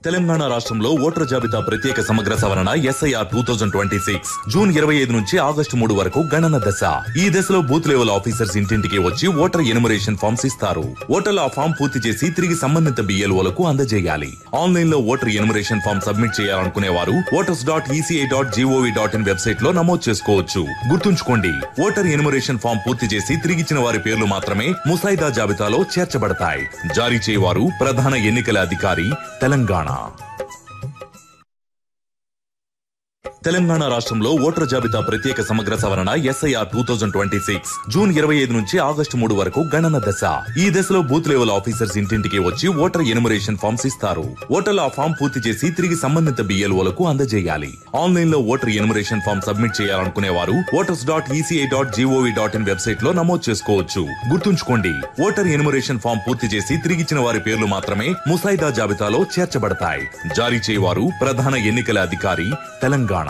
తెలంగాణ రాష్ట్రంలో ఓటర్ జాబితా ప్రత్యేక సమగ్ర సవరణ SIR two thousand twenty six June ఇరవై ఐదు నుంచి ఆగస్టు మూడు వరకు గణన దశ ఈ దశలో బూత్ లెవెల్ ఆఫీసర్స్ ఇంటింటికి వచ్చి ఓటర్ ఎనుమరేషన్ ఫామ్స్ ఇస్తారు ఓటర్లు ఆ ఫామ్ పూర్తి చేసి తిరిగి సంబంధిత బిఎల్ఓలకు అందజేయాలి ఆన్లైన్ లో ఓటర్ ఎనుమరేషన్ ఫామ్ సబ్మిట్ చేయాలనుకునే వారు voters dot ECI dot G O V dot in website లో నమోదు చేసుకోవచ్చు గుర్తుంచుకోండి ఓటర్ ఎనుమరేషన్ ఫామ్ పూర్తి చేసి తిరిగిచ్చిన వారి పేర్లు మాత్రమే ముసాయిదా జాబితాలో చేర్చబడతాయి జారీ చేయవారు ప్రధాన ఎన్నికల అధికారి తెలంగాణ తెలంగాణ రాష్ట్రంలో ఓటర్ జాబితా ప్రత్యేక సమగ్ర సవరణ SIR two thousand twenty six June ఇరవై ఐదు నుంచి ఆగస్టు మూడు వరకు గణన దశ ఈ దశలో బూత్ లెవెల్ ఆఫీసర్స్ ఇంటింటికి వచ్చి ఓటర్ ఎనుమరేషన్ ఫామ్స్ ఇస్తారు ఓటర్లు ఆ ఫామ్ పూర్తి చేసి తిరిగి సంబంధిత బిఎల్ఓలకు అందజేయాలి ఆన్లైన్ లో ఓటర్ ఎనుమరేషన్ ఫామ్ సబ్మిట్ చేయాలనుకునే వారు voters dot ECI dot G O V dot in website లో నమోదు చేసుకోవచ్చు గుర్తుంచుకోండి ఓటర్ ఎనుమరేషన్ ఫామ్ పూర్తి చేసి తిరిగిచ్చిన వారి పేర్లు మాత్రమే ముసాయిదా జాబితాలో చేర్చబడతాయి జారీ చేయవారు ప్రధాన ఎన్నికల అధికారి తెలంగాణ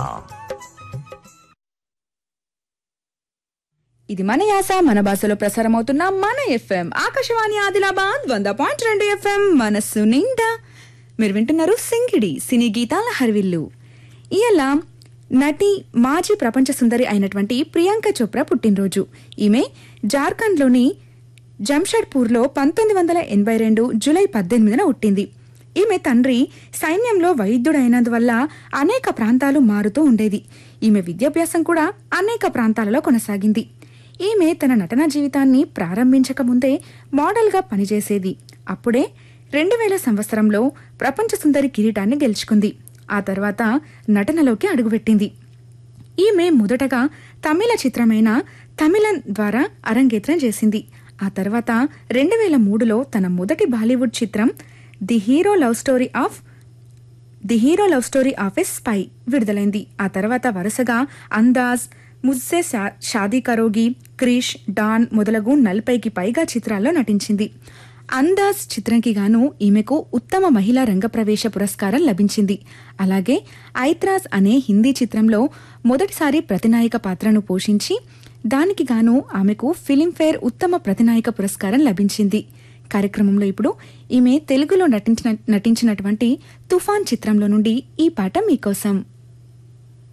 ఇది మన యాస మన భాషలో ప్రసారమవుతున్న మన ఎఫ్ఎం ఆకాశవాణి ఆదిలాబాద్ వంద పాయింట్ రెండు ఎఫ్ఎం మనస్సు నిండా మీరు వింటున్నారు సింగిడి సినీ గీతాల హరివిల్లు ఇయల నటి మాజీ ప్రపంచ సుందరి అయినటువంటి ప్రియాంక చోప్రా పుట్టినరోజు ఈమె జార్ఖండ్లోని జంషెడ్పూర్లో పంతొమ్మిది వందల ఎనభై రెండు జూలై పద్దెనిమిదిన పుట్టింది ఈమె తండ్రి సైన్యంలో వైద్యుడైనందువల్ల అనేక ప్రాంతాలు మారుతూ ఉండేది ఈమె విద్యాభ్యాసం కూడా అనేక ప్రాంతాలలో కొనసాగింది ఈమె తన నటన జీవితాన్ని ప్రారంభించక ముందే మోడల్గా పనిచేసేది అప్పుడే రెండు వేల సంవత్సరంలో ప్రపంచ సుందరి కిరీటాన్ని గెలుచుకుంది ఆ తర్వాత నటనలోకి అడుగుపెట్టింది ఈమె మొదటగా తమిళ చిత్రమైన తమిళన్ ద్వారా అరంగేట్రం చేసింది ఆ తర్వాత రెండు వేల మూడులో తన మొదటి బాలీవుడ్ చిత్రం the hero love story of the hero love story of a spy విడుదలైంది ఆ తర్వాత వరుసగా అందాజ్ ముజ్సే షా- షాదీ కరోగి క్రిష్ డాన్ మొదలగు నలభైకి పైగా చిత్రాల్లో నటించింది అందాజ్ చిత్రంకి గాను ఈమెకు ఉత్తమ మహిళా రంగప్రవేశ పురస్కారం లభించింది అలాగే ఐత్రాజ్ అనే హిందీ చిత్రంలో మొదటిసారి ప్రతినాయక పాత్రను పోషించి దానికి గాను ఆమెకు ఫిలింఫేర్ ఉత్తమ ప్రతినాయక పురస్కారం లభించింది కార్యక్రమంలో ఇప్పుడు ఈమె తెలుగులో నటించిన నటించినటువంటి తుఫాన్ చిత్రంలో నుండి ఈ పాట మీకోసం